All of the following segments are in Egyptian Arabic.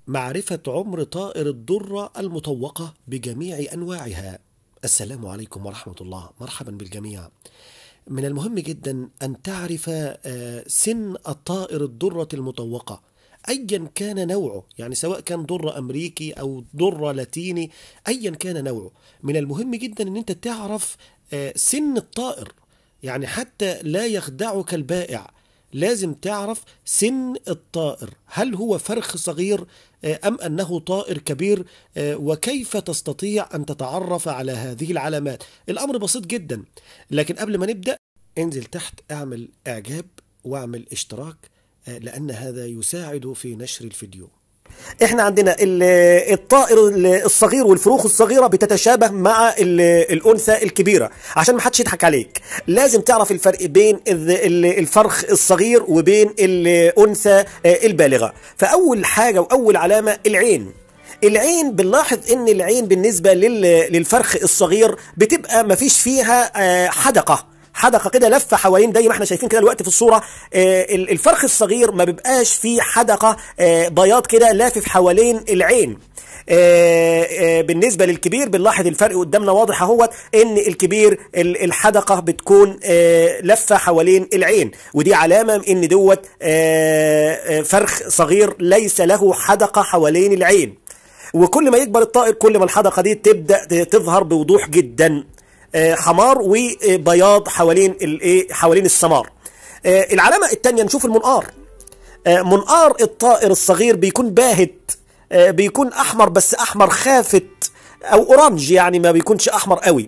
معرفة عمر طائر الدرة المطوقة بجميع أنواعها. السلام عليكم ورحمة الله، مرحبا بالجميع. من المهم جدا أن تعرف آه، سن الطائر الدرة المطوقة أيا كان نوعه، يعني سواء كان درة أمريكي أو درة لاتيني، أيا كان نوعه. من المهم جدا أن أنت تعرف آه، سن الطائر، يعني حتى لا يخدعك البائع. لازم تعرف سن الطائر هل هو فرخ صغير آه، أم أنه طائر كبير آه، وكيف تستطيع أن تتعرف على هذه العلامات الأمر بسيط جدا لكن قبل ما نبدأ انزل تحت اعمل إعجاب واعمل اشتراك آه، لأن هذا يساعد في نشر الفيديو احنا عندنا ال- الطائر الصغير والفروخ الصغيره بتتشابه مع ال- الانثى الكبيره عشان ما حدش يضحك عليك لازم تعرف الفرق بين ال- ال- الفرخ الصغير وبين الانثى البالغه فاول حاجه واول علامه العين العين بنلاحظ ان العين بالنسبه لل- للفرخ الصغير بتبقى مفيش فيها آه، حدقه حدقه كده لفه حوالين زي ما احنا شايفين كده دلوقتي في الصوره آه، ال- الفرخ الصغير ما بيبقاش فيه حدقه آه، بياض كده لافف حوالين العين آه، آه، بالنسبه للكبير بنلاحظ الفرق قدامنا واضح اهوت ان الكبير ال- الحدقه بتكون آه، لفه حوالين العين ودي علامه ان دوت آه، آه، فرخ صغير ليس له حدقه حوالين العين وكل ما يكبر الطائر كل ما الحدقه دي تبدا تظهر بوضوح جدا آه، حمار وبياض حوالين الايه حوالين السمار آه، العلامه الثانيه نشوف المنقار آه، منقار الطائر الصغير بيكون باهت آه، بيكون احمر بس احمر خافت او اورانج يعني ما بيكونش احمر قوي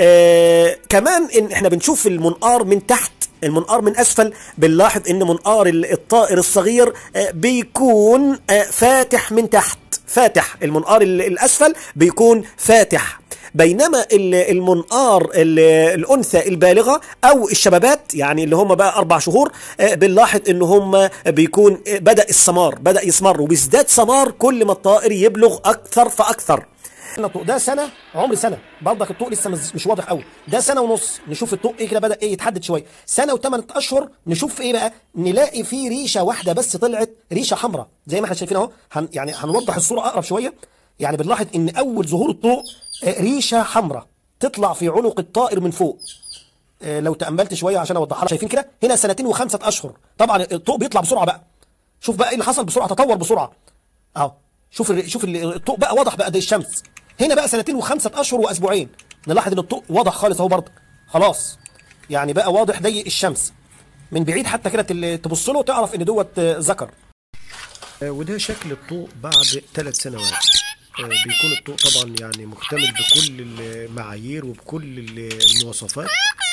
آه كمان ان احنا بنشوف المنقار من تحت المنقار من اسفل بنلاحظ ان منقار ال- الطائر الصغير آه بيكون آه فاتح من تحت فاتح المنقار ال- الاسفل بيكون فاتح بينما ال- المنقار ال- الانثى البالغه او الشبابات يعني اللي هم بقى اربع شهور آه، بنلاحظ ان هم بيكون آه، بدا السمار بدا يسمر وبيزداد سمار كل ما الطائر يبلغ اكثر فاكثر الطوق ده سنه عمر سنه برضك الطوق لسه مش- مش واضح قوي ده سنه ونص نشوف الطوق ايه كده بدا ايه يتحدد شويه سنه وثمان اشهر نشوف ايه بقى نلاقي فيه ريشه واحده بس طلعت ريشه حمراء زي ما احنا شايفين اهو هن يعني هنوضح الصوره اقرب شويه يعني بنلاحظ ان اول ظهور الطوق آه، ريشه حمراء تطلع في عنق الطائر من فوق آه، لو تاملت شويه عشان اوضحها لك شايفين كده هنا سنتين وخمسه اشهر طبعا الطوق بيطلع بسرعه بقى شوف بقى ايه اللي حصل بسرعه تطور بسرعه اهو شوف ال- شوف ال- الطوق بقى واضح بقى ده الشمس هنا بقى سنتين وخمسه اشهر واسبوعين نلاحظ ان الطوق واضح خالص اهو برضه خلاص يعني بقى واضح ضيق الشمس من بعيد حتى كده تل- تبص له تعرف ان دوت آه، ذكر آه، وده شكل الطوق بعد ثلاث سنوات آه، بيكون الطوق طبعا يعني مكتمل بكل المعايير وبكل ال- المواصفات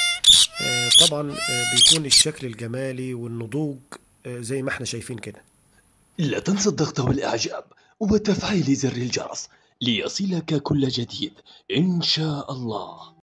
آه، طبعا آه، بيكون الشكل الجمالي والنضوج آه، زي ما احنا شايفين كده لا تنسى الضغط والإعجاب وتفعيل زر الجرس ليصلك كل جديد إن شاء الله